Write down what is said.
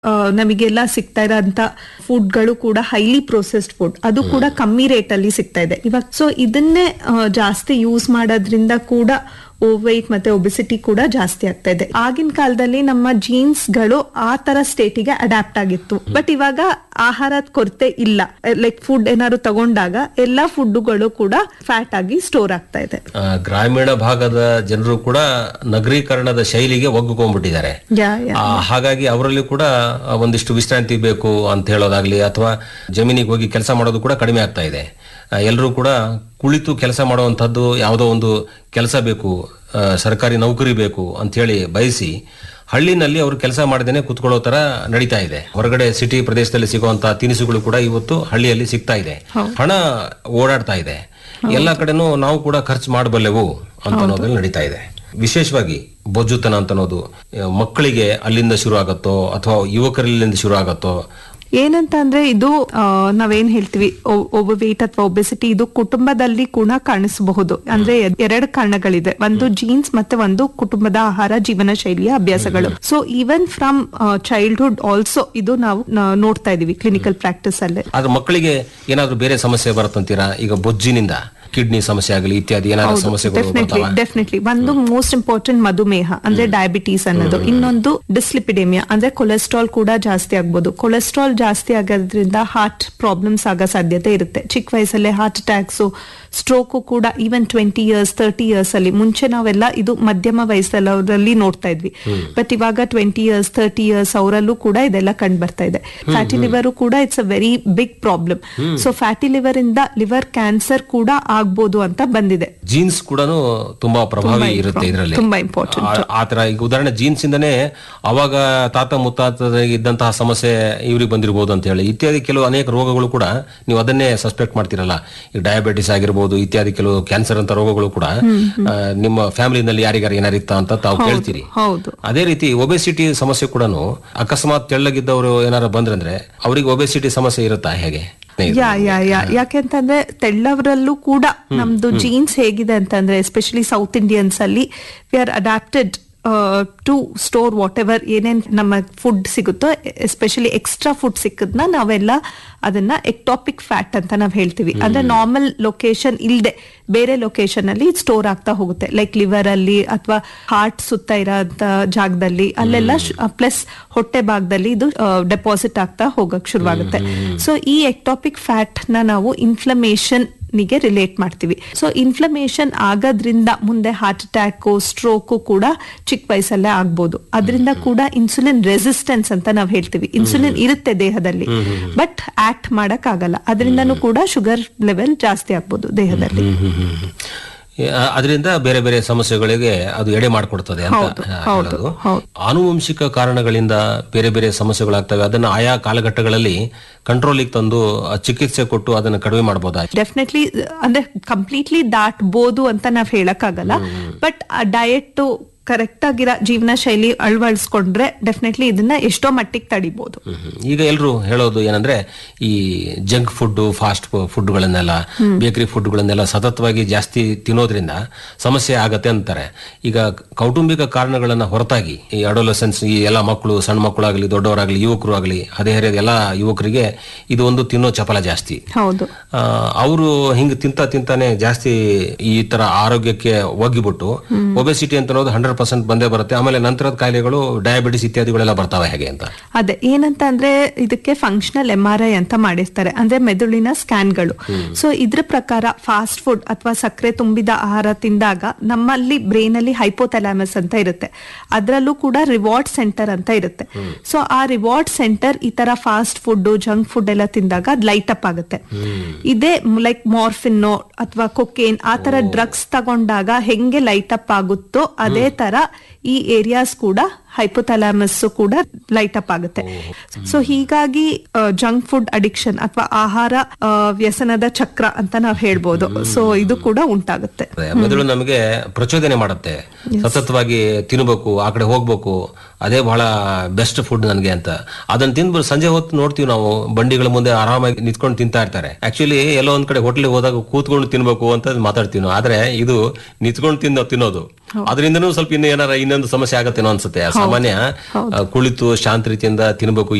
ಆ, ನಮಗೆಲ್ಲ ಸಿಗ್ತಾ ಇರೋಂತ ಫುಡ್ಗಳು ಕೂಡ ಹೈಲಿ ಪ್ರೊಸೆಸ್ಡ್ ಫುಡ್ ಅದು ಕೂಡ ಕಮ್ಮಿ ರೇಟ್ ಅಲ್ಲಿ ಸಿಗ್ತಾ ಇದೆ ಇವಾಗ ಸೊ ಇದನ್ನೇ ಆ, ಜಾಸ್ತಿ ಯೂಸ್ ಮಾಡೋದ್ರಿಂದ ಕೂಡ ಓವೈಟ್ ಮತ್ತೆ ಒಬಿಸಿಟಿ ಕೂಡ ಜಾಸ್ತಿ ಆಗ್ತಾ ಇದೆ ಆಗಿನ ಕಾಲದಲ್ಲಿ ನಮ್ಮ ಜೀನ್ಸ್ ಗಳು ಆ ತರ ಸ್ಟೇಟಿಗೆ ಅಡ್ಯಾಪ್ಟ್ ಆಗಿತ್ತು ಬಟ್ ಇವಾಗ ಆಹಾರದ ಕೊರತೆ ಇಲ್ಲ ಲೈಕ್ ಫುಡ್ ಏನಾದ್ರು ತಗೊಂಡಾಗ ಎಲ್ಲಾ ಫುಡ್ಗಳು ಕೂಡ ಫ್ಯಾಟ್ ಆಗಿ ಸ್ಟೋರ್ ಆಗ್ತಾ ಇದೆ ಆ, ಗ್ರಾಮೀಣ ಭಾಗದ ಜನರು ಕೂಡ ನಗರೀಕರಣದ ಶೈಲಿಗೆ ಒಗ್ಗಿಕೊಂಡ್ಬಿಟ್ಟಿದ್ದಾರೆ ಯಾ ಯಾ ಆ, ಹಾಗಾಗಿ ಅವರಲ್ಲಿ ಕೂಡ ಆ, ಒಂದಿಷ್ಟು ವಿಶ್ರಾಂತಿ ಬೇಕು ಅಂತ ಹೇಳೋದಾಗ್ಲಿ ಅಥವಾ ಜಮೀನಿಗೆ ಹೋಗಿ ಕೆಲಸ ಮಾಡೋದು ಕೂಡ ಕಡಿಮೆ ಆಗ್ತಾ ಇದೆ ಎಲ್ಲರೂ ಕೂಡ ಕುಳಿತು ಕೆಲಸ ಮಾಡುವಂಥದ್ದು ಯಾವುದೋ ಒಂದು ಕೆಲಸ ಬೇಕು ಆ, ಸರ್ಕಾರಿ ನೌಕರಿ ಬೇಕು ಅಂತ ಹೇಳಿ ಬಯಸಿ ಹಳ್ಳಿನಲ್ಲಿ ಅವರು ಕೆಲಸ ಮಾಡದೇನೆ ಕುತ್ಕೊಳ್ಳೋ ತರ ನಡೀತಾ ಇದೆ ಹೊರಗಡೆ ಸಿಟಿ ಪ್ರದೇಶದಲ್ಲಿ ಸಿಗುವಂತ ತಿನಿಸುಗಳು ಕೂಡ ಇವತ್ತು ಹಳ್ಳಿಯಲ್ಲಿ ಸಿಗ್ತಾ ಇದೆ ಹಣ ಓಡಾಡ್ತಾ ಇದೆ ಎಲ್ಲ ಕಡೆನೂ ನಾವು ಕೂಡ ಖರ್ಚು ಮಾಡಬಲ್ಲೆವು ಅಂತ ಅನ್ನೋದ್ರಲ್ಲಿ ನಡೀತಾ ಇದೆ ವಿಶೇಷವಾಗಿ ಬೊಜ್ಜುತನ ಅಂತ ಅನ್ನೋದು ಆ, ಮಕ್ಕಳಿಗೆ ಅಲ್ಲಿಂದ ಶುರು ಆಗತ್ತೋ ಅಥವಾ ಯುವಕರಲ್ಲಿಂದ ಶುರು ಆಗತ್ತೋ ಏನಂತ ಅಂದ್ರೆ ಇದು ಆ, ನಾವೇನ್ ಹೇಳ್ತೀವಿ ಓವರ್ ವೇಟ್ ಅಥವಾ ಒಬೆಸಿಟಿ ಇದು ಕುಟುಂಬದಲ್ಲಿ ಕೂಡ ಕಾಣಿಸಬಹುದು ಅಂದ್ರೆ ಎ- ಎರಡು ಕಾರಣಗಳಿದೆ ಒಂದು ಜೀನ್ಸ್ ಮತ್ತೆ ಒಂದು ಕುಟುಂಬದ ಆಹಾರ ಜೀವನ ಶೈಲಿಯ ಅಭ್ಯಾಸಗಳು so even from childhood also ಇದು ನಾವು ನ- ನೋಡ್ತಾ ಇದೀವಿ ಕ್ಲಿನಿಕಲ್ ಪ್ರಾಕ್ಟೀಸ್ ಅಲ್ಲೇ ಆದ್ರೆ ಮಕ್ಕಳಿಗೆ ಏನಾದ್ರೂ ಬೇರೆ ಸಮಸ್ಯೆ ಬರುತ್ತಂತೀರಾ ಈಗ ಬೊಜ್ಜಿನಿಂದ ಕಿಡ್ನಿ ಸಮಸ್ಯೆ ಆಗಲಿ ಇತ್ಯಾದಿ ಏನಾದ್ರು ಸಮಸ್ಯೆಗಳು ಡೆಫಿನೆಟ್ಲಿ ಬರ್ತಾವ ಡೆಫಿನೆಟ್ಲಿ ಒಂದು ಮೋಸ್ಟ್ ಇಂಪಾರ್ಟೆಂಟ್ ಮಧುಮೇಹ ಅಂದ್ರೆ ಡಯಾಬಿಟೀಸ್ ಅನ್ನೋದು ಇನ್ನೊಂದು ಡಿಸ್ಲಿಪಿಡೇಮಿಯಾ ಅಂದ್ರೆ ಕೊಲೆಸ್ಟ್ರಾಲ್ ಕೂಡ ಜಾಸ್ತಿ ಆಗ್ಬೋದು ಕೊಲೆಸ್ಟ್ರಾಲ್ ಜಾಸ್ತಿ ಆಗೋದ್ರಿಂದ ಹಾರ್ಟ್ ಪ್ರಾಬ್ಲಮ್ಸ್ ಆಗೋ ಸಾಧ್ಯತೆ ಇರುತ್ತೆ ಚಿಕ್ಕ ವಯಸ್ಸಲ್ಲೇ ಹಾರ್ಟ್ ಅಟ್ಯಾಕ್ಸ್ ಸ್ಟ್ರೋಕು ಕೂಡ even twenty years thirty years ಅಲ್ಲಿ ಮುಂಚೆ ನಾವೆಲ್ಲ ಇದು ಮಧ್ಯಮ ವಯಸ್ಸಲ್ಲಿ ನೋಡ್ತಾ ಇದ್ವಿ ಬಟ್ ಇವಾಗ ಟ್ವೆಂಟಿ ಇಯರ್ಸ್ ತರ್ಟಿ ಇಯರ್ಸ್ ಅವರಲ್ಲೂ ಕೂಡ ಇದೆಲ್ಲ ಕಂಡು ಬರ್ತಾ ಇದೆ ಫ್ಯಾಟಿ ಲಿವರ್ ಕೂಡ it's a very big problem so fatty liver ಇಂದ ಲಿವರ್ ಕ್ಯಾನ್ಸರ್ ಕೂಡ ಆಗ್ಬೋದು ಅಂತ ಬಂದಿದೆ ಜೀನ್ಸ್ ಕೂಡ ತುಂಬಾ ಪ್ರಭಾವಿ ಇರುತ್ತೆ ಇದರಲ್ಲಿ ತುಂಬಾ important. ಆತರ ಈಗ ಉದಾಹರಣೆ ಜೀನ್ಸ್ ಇಂದನೇ ಅವಾಗ ತಾತ ಮುತ್ತಾತ ಇದ್ದಂತಹ ಸಮಸ್ಯೆ ಇವ್ರಿಗೆ ಬಂದಿರಬಹುದು ಅಂತ ಹೇಳಿ ಇತ್ಯಾದಿ ಕೆಲವು ಅನೇಕ ರೋಗಗಳು ಕೂಡ ನೀವು ಅದನ್ನೇ ಸಸ್ಪೆಕ್ಟ್ ಮಾಡ್ತಿರಲ್ಲ ಈಗ ಡಯಾಬಿಟಿಸ್ ಆಗಿರ್ಬೋದು ಇತ್ಯಾದಿ ಕೆಲವು ಕ್ಯಾನ್ಸರ್ ಅಂತ ರೋಗಗಳು ಕೂಡ ಆ, ನಿಮ್ಮ ಫ್ಯಾಮಿಲಿನಲ್ಲಿ ಯಾರಿಗಾರ ಏನಾರಿತ್ತ ಅಂತ ತಾವು ಕೇಳ್ತೀರಿ ಹೌದು ಅದೇ ರೀತಿ ಒಬೆಸಿಟಿ ಸಮಸ್ಯೆ ಕೂಡ ಅಕಸ್ಮಾತ್ ತೆಳ್ಳಗಿದ್ದವರು ಏನಾರ ಬಂದ್ರಂದ್ರೆ ಅವರಿಗೆ ಒಬೆಸಿಟಿ ಸಮಸ್ಯೆ ಇರುತ್ತಾ ಹೇಗೆ ಯಾ ಯಾ ಯಾ ಯಾಕೆಂತಂದ್ರೆ ತೆಳ್ಳವರಲ್ಲೂ ಕೂಡ ನಮ್ದು ಜೀನ್ಸ್ ಹೇಗಿದೆ ಅಂತಂದ್ರೆ ಎಸ್ಪೆಷಲಿ ಸೌತ್ ಇಂಡಿಯನ್ಸ್ ಅಲ್ಲಿ we are adapted to store whatever ಏನೇನ್ ನಮ್ಮ ಫುಡ್ ಸಿಗುತ್ತೋ ಎಸ್ಪೆಷಲಿ ಎಕ್ಸ್ಟ್ರಾ ಫುಡ್ ಸಿಕ್ಕದ್ನ ನಾವೆಲ್ಲ ಅದನ್ನ ಎಕ್ಟಾಪಿಕ್ ಫ್ಯಾಟ್ ಅಂತ ನಾವ್ ಹೇಳ್ತೀವಿ ಅಂದ್ರೆ ನಾರ್ಮಲ್ ಲೊಕೇಶನ್ ಇಲ್ದೆ ಬೇರೆ ಲೊಕೇಶನ್ ಅಲ್ಲಿ ಸ್ಟೋರ್ ಆಗ್ತಾ ಹೋಗುತ್ತೆ ಲೈಕ್ ಲಿವರ್ ಅಲ್ಲಿ ಅಥವಾ ಹಾರ್ಟ್ ಸುತ್ತ ಇರೋಂತ ಜಾಗದಲ್ಲಿ ಅಲ್ಲೆಲ್ಲ ಪ್ಲಸ್ ಹೊಟ್ಟೆ ಭಾಗದಲ್ಲಿ ಇದು ಡೆಪಾಸಿಟ್ ಆಗ್ತಾ ಹೋಗಕ್ ಶುರುವಾಗುತ್ತೆ ಸೊ ಈ ಎಕ್ಟಾಪಿಕ್ ಫ್ಯಾಟ್ ನ ನಾವು ಇನ್ಫ್ಲಮೇಷನ್ ನಿಗೆ ರಿಲೇಟ್ ಮಾಡ್ತೀವಿ ಸೊ ಇನ್ಫ್ಲಮೇಷನ್ ಆಗೋದ್ರಿಂದ ಮುಂದೆ ಹಾರ್ಟ್ ಅಟ್ಯಾಕ್ ಸ್ಟ್ರೋಕು ಕೂಡ ಚಿಕ್ಕ ವಯಸ್ಸಲ್ಲೇ ಆಗ್ಬೋದು ಅದರಿಂದ ಕೂಡ ಇನ್ಸುಲಿನ್ ರೆಸಿಸ್ಟೆನ್ಸ್ ಅಂತ ನಾವು ಹೇಳ್ತೀವಿ ಇನ್ಸುಲಿನ್ ಇರುತ್ತೆ ದೇಹದಲ್ಲಿ ಬಟ್ ಆಕ್ಟ್ ಮಾಡಕ್ ಆಗಲ್ಲ ಅದರಿಂದನೂ ಕೂಡ ಶುಗರ್ ಲೆವೆಲ್ ಜಾಸ್ತಿ ಆಗ್ಬೋದು ದೇಹದಲ್ಲಿ ಅದರಿಂದ ಬೇರೆ ಬೇರೆ ಸಮಸ್ಯೆಗಳಿಗೆ ಅದು ಎಡೆ ಮಾಡಿಕೊಡ್ತದೆ ಅಂತ ಹೌದು, ಆ, ಹೌದು, ಹೇಳೋದು. ಹೌದು. ಆನುವಂಶಿಕ ಕಾರಣಗಳಿಂದ ಬೇರೆ ಬೇರೆ ಸಮಸ್ಯೆಗಳಾಗ್ತವೆ ಅದನ್ನ ಆಯಾ ಕಾಲಘಟ್ಟಗಳಲ್ಲಿ ಕಂಟ್ರೋಲಿಗೆ ತಂದು ಆ, ಚಿಕಿತ್ಸೆ ಕೊಟ್ಟು ಅದನ್ನ ಕಡಿಮೆ ಮಾಡಬಹುದಾ ಡೆಫಿನೆಟ್ಲಿ ಅಂದ್ರೆ ಕಂಪ್ಲೀಟ್ಲಿ ದಾಟ್ಬೋದು ಅಂತ ನಾವ್ ಹೇಳಕ್ಕಾಗಲ್ಲ ಬಟ್ ಡಯಟ್ ಕರೆಕ್ಟ್ ಆಗಿರೋ ಜೀವನ ಶೈಲಿ ಅಳವಡಿಸ್ಕೊಂಡ್ರೆ ಡೆಫಿನೆಟ್ಲಿ ಇದನ್ನ ಎಷ್ಟೋ ಮಟ್ಟಿಗೆ ತಡಿಬಹುದು ಈಗ ಎಲ್ಲರೂ ಹೇಳೋದು ಏನಂದ್ರೆ ಈ ಜಂಕ್ ಫುಡ್ ಫಾಸ್ಟ್ ಫುಡ್ಗಳನ್ನೆಲ್ಲ ಬೇಕರಿ ಫುಡ್ಗಳನ್ನೆಲ್ಲ ಸತತವಾಗಿ ಜಾಸ್ತಿ ತಿನ್ನೋದ್ರಿಂದ ಸಮಸ್ಯೆ ಆಗತ್ತೆ ಅಂತಾರೆ ಈಗ ಕೌಟುಂಬಿಕ ಕಾರಣಗಳನ್ನ ಹೊರತಾಗಿ ಈ ಅಡೋಲಸೆನ್ಸ್ ಈ ಎಲ್ಲ ಮಕ್ಕಳು ಸಣ್ಣ ಮಕ್ಕಳಾಗಲಿ ದೊಡ್ಡವರಾಗಲಿ ಯುವಕರು ಆಗಲಿ ಹದಿಹರೆಯದ ಎಲ್ಲ ಯುವಕರಿಗೆ ಇದು ಒಂದು ತಿನ್ನೋ ಚಪಲ ಜಾಸ್ತಿ ಹೌದು ಅವರು ಹಿಂಗ್ ತಿಂತ ತಿಂತಾನೆ ಜಾಸ್ತಿ ಈ ತರ ಆರೋಗ್ಯಕ್ಕೆ ಒಗ್ಗಿಬಿಟ್ಟು ಒಬೆಸಿಟಿ ಅಂತ ಅನ್ನೋದು ಹಂಡ್ರೆಡ್ ಪರ್ಸೆಂಟ್ ಬಂದೇ ಬರುತ್ತೆ ಆಮೇಲೆ ನಂತರದ ಕಾಯಿಲೆಗಳು ಡಯಾಬಿಟಿಸ್ ಇತ್ಯಾದಿಗಳೆಲ್ಲ ಬರ್ತಾವೆ ಹೇಗೆ ಅಂತ ಅದೇ ಏನಂತ ಅಂದ್ರೆ ಇದಕ್ಕೆ ಫಂಕ್ಷನಲ್ ಎಂ ಆರ್ ಐ ಅಂತ ಮಾಡಿರ್ತಾರೆ ಅಂದ್ರೆ ಮೆದುಳಿನ ಸ್ಕ್ಯಾನ್ಗಳು ಸೊ ಇದ್ರ ಪ್ರಕಾರ ಫಾಸ್ಟ್ ಫುಡ್ ಅಥವಾ ಸಕ್ಕರೆ ತುಂಬಿದ ಆಹಾರ ತಿಂದಾಗ ನಮ್ಮಲ್ಲಿ ಬ್ರೈನ್ ಅಲ್ಲಿ ಹೈಪೋಥೆಲಾಮಸ್ ಅಂತ ಇರುತ್ತೆ ಅದರಲ್ಲೂ ಕೂಡ ರಿವಾರ್ಡ್ ಸೆಂಟರ್ ಅಂತ ಇರುತ್ತೆ ಸೊ ಆ ರಿವಾರ್ಡ್ ಸೆಂಟರ್ ಈ ತರ ಫಾಸ್ಟ್ ಫುಡ್ ಜಂಕ್ ಫುಡ್ ಎಲ್ಲ ತಿಂದಾಗ ಅದ್ ಲೈಟ್ ಅಪ್ ಆಗುತ್ತೆ ಇದೇ ಲೈಕ್ ಮಾರ್ಫಿನ್ನೋ ಅಥವಾ ಕೊಕೇನ್ ಆ ತರ ಡ್ರಗ್ಸ್ ತಗೊಂಡಾಗ ಹೆಂಗೆ ಲೈಟ್ ಅಪ್ ಆಗುತ್ತೋ ಅದೇ ತರ ಈ ಏರಿಯಾಸ್ ಕೂಡ ಹೈಪೋಥಲಾಮಸ್ ಕೂಡ ಲೈಟ್ ಅಪ್ ಆಗುತ್ತೆ ಸೊ ಹೀಗಾಗಿ ಜಂಕ್ ಫುಡ್ ಅಡಿಕ್ಷನ್ ಅಥವಾ ಆಹಾರ ಆ, ವ್ಯಸನದ ಚಕ್ರ ಅಂತ ನಾವ್ ಹೇಳ್ಬೋದು ಸೊ ಇದು ಕೂಡ ಉಂಟಾಗುತ್ತೆ ಮೆದುಳು ನಮಗೆ ಪ್ರಚೋದನೆ ಮಾಡುತ್ತೆ ಸತತವಾಗಿ ತಿನ್ಬೇಕು ಆ ಕಡೆ ಹೋಗ್ಬೇಕು ಅದೇ ಬಹಳ ಬೆಸ್ಟ್ ಫುಡ್ ನನಗೆ ಅಂತ ಅದನ್ನ ತಿಂದ್ಬಿಟ್ಟು ಸಂಜೆ ಹೊತ್ತು ನೋಡ್ತೀವಿ ನಾವು ಬಂಡಿಗಳ ಮುಂದೆ ಆರಾಮಾಗಿ ನಿಂತ್ಕೊಂಡು ತಿಂತಾ ಇರ್ತಾರೆ ಆಕ್ಚುಲಿ ಎಲ್ಲೋ ಒಂದ್ ಕಡೆ ಹೋಟ್ಲಿಗೆ ಹೋದಾಗ ಕೂತ್ಕೊಂಡು ತಿನ್ಬೇಕು ಅಂತ ಮಾತಾಡ್ತೀವಿ ನಾವು ಆದ್ರೆ ಇದು ನಿಂತ್ಕೊಂಡು ತಿನ್ನೋ ತಿನ್ನೋದು ಅದರಿಂದನೂ ಸ್ವಲ್ಪ ಇನ್ನು ಏನಾರ ಇನ್ನು ಇನ್ನೊಂದು ಸಮಸ್ಯೆ ಆಗತ್ತೇನೋ ಅನ್ಸುತ್ತೆ ಸಾಮಾನ್ಯ ಆ, ಕುಳಿತು ಶಾಂತ ರೀತಿಯಿಂದ ತಿನ್ಬೇಕು